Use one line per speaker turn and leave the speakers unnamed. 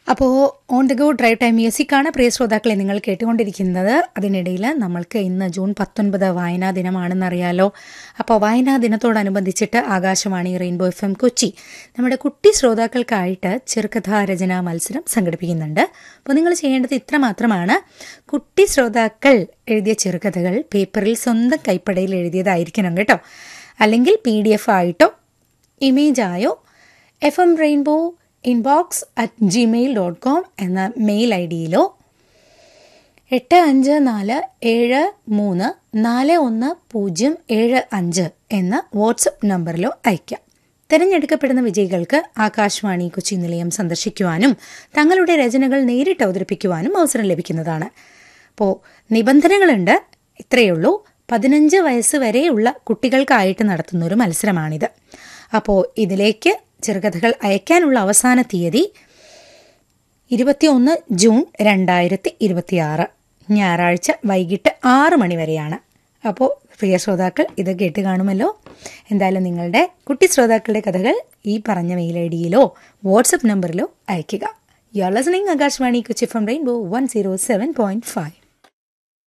അപ്പോൾ on the go drive time മ്യൂസിക്കാണ് പ്രിയ ശ്രോതാക്കളെ നിങ്ങൾ കേട്ടുകൊണ്ടിരിക്കുന്നത് അതിനിടയിൽ നമ്മൾക്ക് ഇന്ന് ജൂൺ പത്തൊൻപത് വായനാ ദിനമാണെന്നറിയാലോ അപ്പോൾ വായനാ ദിനത്തോടനുബന്ധിച്ചിട്ട് Akashvani rainbow F M Kochi നമ്മുടെ കുട്ടി ശ്രോതാക്കൾക്കായിട്ട് ചെറുകഥാ രചനാ മത്സരം സംഘടിപ്പിക്കുന്നുണ്ട് അപ്പോൾ നിങ്ങൾ ചെയ്യേണ്ടത് ഇത്ര മാത്രമാണ് കുട്ടി ശ്രോതാക്കൾ എഴുതിയ ചെറുകഥകൾ പേപ്പറിൽ സ്വന്തം കൈപ്പടയിൽ എഴുതിയതായിരിക്കണം കേട്ടോ അല്ലെങ്കിൽ പി ഡി എഫ് ആയിട്ടോ ഇമേജായോ F M rainbow inbox at Gmail dot com എന്ന മെയിൽ ഐ ഡിയിലോ എട്ട് അഞ്ച് നാല് ഏഴ് മൂന്ന് നാല് ഒന്ന് പൂജ്യം ഏഴ് അഞ്ച് എന്ന വാട്സപ്പ് നമ്പറിലോ അയയ്ക്കാം തിരഞ്ഞെടുക്കപ്പെടുന്ന വിജയികൾക്ക് ആകാശവാണി കൊച്ചി നിലയം സന്ദർശിക്കുവാനും തങ്ങളുടെ രചനകൾ നേരിട്ട് അവതരിപ്പിക്കുവാനും അവസരം ലഭിക്കുന്നതാണ് അപ്പോൾ നിബന്ധനകളുണ്ട് ഇത്രയേ ഉള്ളൂ പതിനഞ്ച് വയസ്സ് വരെയുള്ള കുട്ടികൾക്കായിട്ട് നടത്തുന്ന ഒരു മത്സരമാണിത് അപ്പോൾ ഇതിലേക്ക് ചെറുകഥകൾ അയക്കാനുള്ള അവസാന തീയതി ഇരുപത്തിയൊന്ന് ജൂൺ രണ്ടായിരത്തി ഇരുപത്തിയാറ് ഞായറാഴ്ച വൈകിട്ട് ആറ് മണി വരെയാണ് അപ്പോൾ പ്രിയ ശ്രോതാക്കൾ ഇത് കേട്ട് കാണുമല്ലോ എന്തായാലും നിങ്ങളുടെ കുട്ടി ശ്രോതാക്കളുടെ കഥകൾ ഈ പറഞ്ഞ മെയിൽ ഐ ഡിയിലോ വാട്സപ്പ് നമ്പറിലോ അയയ്ക്കുക you are listening Akashvani Kochi from rainbow one zero seven point five